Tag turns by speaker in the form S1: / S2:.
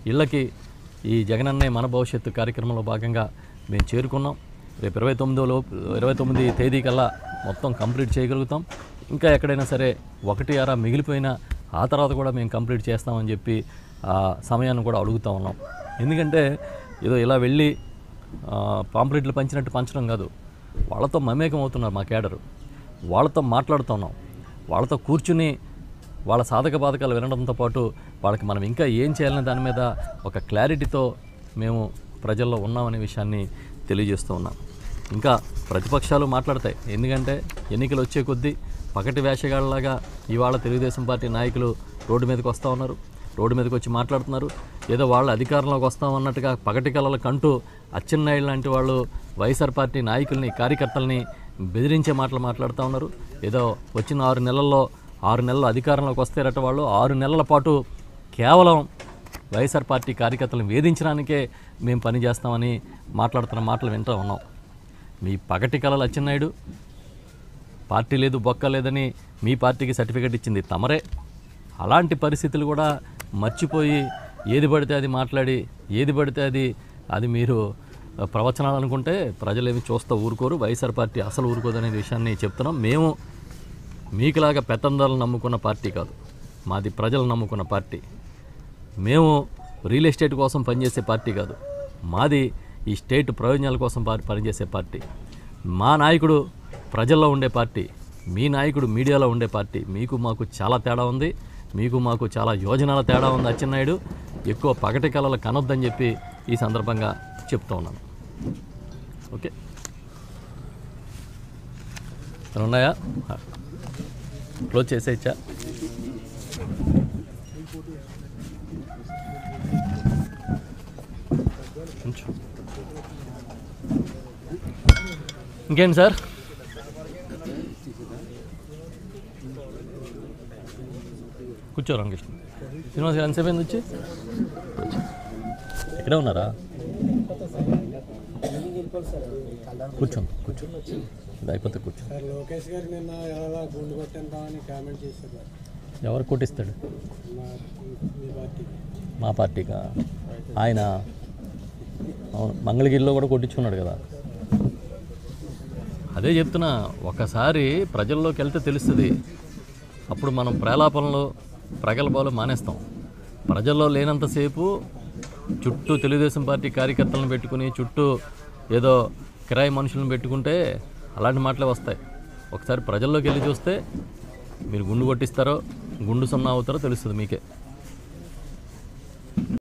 S1: ఇళ్ళకి ఈ జగనన్నే మన భవిష్యత్తు కార్యక్రమంలో భాగంగా మేము చేరుకున్నాం రేపు ఇరవై తొమ్మిదో లోపు ఇరవై తొమ్మిది తేదీ కల్లా మొత్తం కంప్లీట్ చేయగలుగుతాం ఇంకా ఎక్కడైనా సరే ఒకటి అర మిగిలిపోయినా ఆ తర్వాత కూడా మేము కంప్లీట్ చేస్తామని చెప్పి ఆ సమయాన్ని కూడా అడుగుతా ఉన్నాం ఎందుకంటే ఏదో ఇలా వెళ్ళి ఆ, పాంప్లెట్లు పంచినట్టు పంచడం కాదు వాళ్ళతో మమేకం అవుతున్నారు మా కేడరు వాళ్ళతో మాట్లాడుతున్నాం వాళ్ళతో కూర్చుని వాళ్ళ సాధక బాధకాలు వినడంతో పాటు వాళ్ళకి మనం ఇంకా ఏం చేయాలనే దాని మీద ఒక క్లారిటీతో మేము ప్రజల్లో ఉన్నామనే విషయాన్ని తెలియజేస్తూ ఉన్నాం ఇంకా ప్రతిపక్షాలు మాట్లాడతాయి ఎందుకంటే ఎన్నికలు వచ్చే కొద్దీ పకటి వేషగాళ్ళలాగా ఇవాళ తెలుగుదేశం పార్టీ నాయకులు రోడ్డు మీదకి వస్తూ ఉన్నారు రోడ్డు మీదకి వచ్చి మాట్లాడుతున్నారు ఏదో వాళ్ళు అధికారంలోకి వస్తాం అన్నట్టుగా పగటి కళల కంటూ అచ్చెన్నాయుడు లాంటి వాళ్ళు వైఎస్ఆర్ పార్టీ నాయకుల్ని కార్యకర్తల్ని బెదిరించే మాటలు మాట్లాడుతూ ఉన్నారు ఏదో వచ్చిన ఆరు నెలల్లో ఆరు నెలలు అధికారంలోకి వస్తారట వాళ్ళు ఆరు నెలల పాటు కేవలం వైఎస్ఆర్ పార్టీ కార్యకర్తలను వేధించడానికే మేము పనిచేస్తామని మాట్లాడుతున్న మాటలు వింటూ ఉన్నాం మీ పగటి కళలు అచ్చెన్నాయుడు పార్టీ లేదు బొక్క లేదని మీ పార్టీకి సర్టిఫికెట్ ఇచ్చింది తమరే అలాంటి పరిస్థితులు కూడా మర్చిపోయి ఏది పడితే అది మాట్లాడి ఏది పడితే అది అది మీరు ప్రవచనాలు అనుకుంటే ప్రజలేమి చూస్తూ ఊరుకోరు వైఎస్ఆర్ పార్టీ అసలు ఊరుకోదనే విషయాన్ని చెప్తున్నాం మేము మీకులాగా పెత్తందాలను నమ్ముకున్న పార్టీ కాదు మాది ప్రజలు నమ్ముకున్న పార్టీ మేము రియల్ ఎస్టేట్ కోసం పనిచేసే పార్టీ కాదు మాది ఈ స్టేట్ ప్రయోజనాల కోసం పా- పనిచేసే పార్టీ మా నాయకుడు ప్రజల్లో ఉండే పార్టీ మీ నాయకుడు మీడియాలో ఉండే పార్టీ మీకు మాకు చాలా తేడా ఉంది మీకు మాకు చాలా యోజనాల తేడా ఉంది అచ్చెన్నాయుడు ఎక్కువ పగటి కళలు కనొద్దని చెప్పి ఈ సందర్భంగా చెప్తూ ఉన్నాను ఓకే ఏమైనా ఉన్నాయా క్లోజ్ చేసేయచ్చా కొంచెం ఇంకేంటి సార్ కూర్చో రామకృష్ణ శ్రీనివాస్ గారు ఎంతసేపు అయింది వచ్చి కూర్చో. ఇక్కడే ఉన్నారా కూర్చోండి కూర్చో ఇది అయిపోతే కూర్చో
S2: సార్ లోకేష్ గారు నిన్న ఎలా గుండు కొట్టేద్దామని కామెంట్ చేశారు
S1: ఎవరు కొట్టిస్తాడు
S2: మా మీ పార్టీకి
S1: మా పార్టీకా ఆయన అవును మంగళగిరిలో కూడా కొట్టించుకున్నాడు కదా అదే చెప్తున్నా ఒకసారి ప్రజల్లోకి వెళ్తే తెలుస్తుంది అప్పుడు మనం ప్రేలాపనలు ప్రగల్భాలు మానేస్తాం ప్రజల్లో లేనంతసేపు చుట్టూ తెలుగుదేశం పార్టీ కార్యకర్తలను పెట్టుకుని చుట్టూ ఏదో కిరాయి మనుషులను పెట్టుకుంటే అలాంటి మాటలే వస్తాయి ఒకసారి ప్రజల్లోకి వెళ్ళి చూస్తే మీరు గుండు కొట్టిస్తారో గుండు సున్నా అవుతారో తెలుస్తుంది మీకే